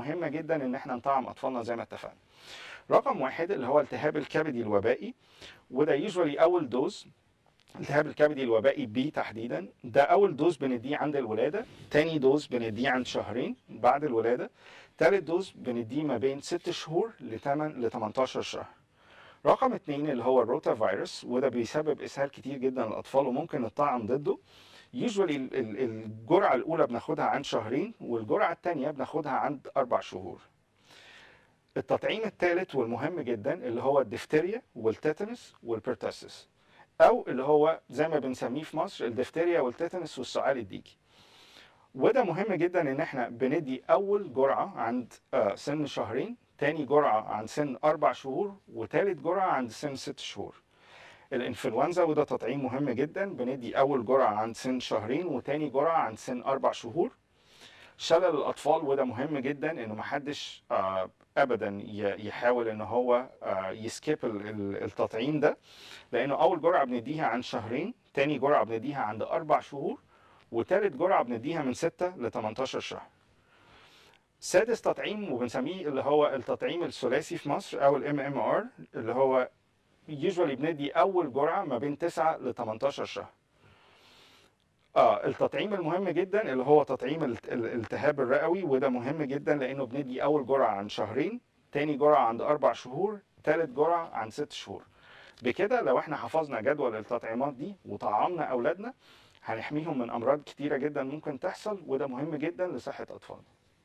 مهمه جدا ان احنا نطعم اطفالنا زي ما اتفقنا رقم واحد اللي هو التهاب الكبدي الوبائي وده يوجوالي اول دوز التهاب الكبدي الوبائي بي تحديدا ده اول دوز بنديه عند الولاده تاني دوز بنديه عند شهرين بعد الولاده تالت دوز بنديه ما بين 6 شهور ل 8 ل 18 شهر رقم اتنين اللي هو الروتا فيروس وده بيسبب اسهال كتير جدا للاطفال وممكن نطعم ضده يوجوالي الجرعه الاولى بناخدها عند شهرين والجرعه الثانيه بناخدها عند اربع شهور التطعيم الثالث والمهم جدا اللي هو الدفتيريا والتيتانوس والبرتاسس او اللي هو زي ما بنسميه في مصر الدفتيريا والتيتانوس والسعال الديكي وده مهم جدا ان احنا بندي اول جرعه عند آه، سن شهرين تاني جرعه عند سن اربع شهور وتالت جرعه عند سن ست شهور الانفلونزا وده تطعيم مهم جدا بندي اول جرعه عند سن شهرين وتاني جرعه عند سن اربع شهور شلل الاطفال وده مهم جدا انه محدش آه، ابدا ي- يحاول ان هو آه، يسكيب ال- ال- التطعيم ده لانه اول جرعه بنديها عند شهرين تاني جرعه بنديها عند اربع شهور وتالت جرعه بنديها من 6 ل 18 شهر سادس تطعيم وبنسميه اللي هو التطعيم الثلاثي في مصر او الام ام ار اللي هو يوجوالي بندي اول جرعه ما بين 9 ل 18 شهر اه التطعيم المهم جدا اللي هو تطعيم الت- ال- الالتهاب الرئوي وده مهم جدا لانه بندي اول جرعه عند شهرين تاني جرعه عند اربع شهور تالت جرعه عند ست شهور بكده لو احنا حفظنا جدول التطعيمات دي وطعمنا اولادنا هنحميهم من امراض كتيره جدا ممكن تحصل وده مهم جدا لصحه اطفالنا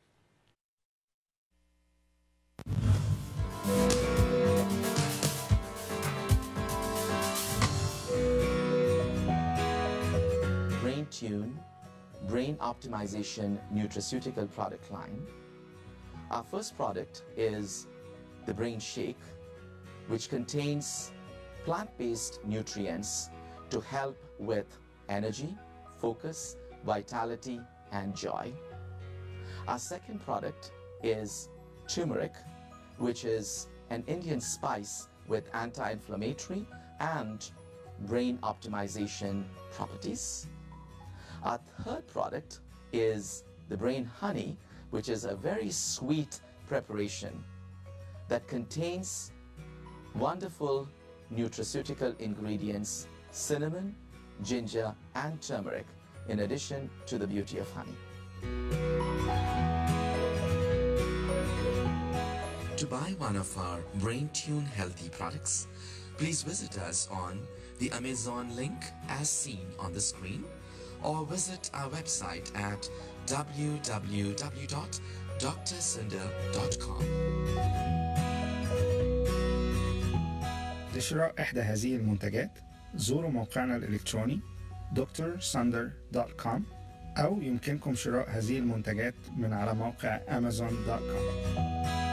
Brain Tune, Brain Optimization Nutraceutical product line. Our first product is the Brain Shake, which contains plant based nutrients to help with energy, focus, vitality, and joy. Our second product is turmeric, which is an Indian spice with anti inflammatory and brain optimization properties. Our third product is the brain honey, which is a very sweet preparation that contains wonderful nutraceutical ingredients cinnamon, ginger, and turmeric, in addition to the beauty of honey. To buy one of our Brain Tune healthy products, please visit us on the Amazon link as seen on the screen or visit our website at www.drsunder.com. لشراء إحدى هذه المنتجات زوروا موقعنا الإلكتروني drsunder.com أو يمكنكم شراء هذه المنتجات من على موقع amazon.com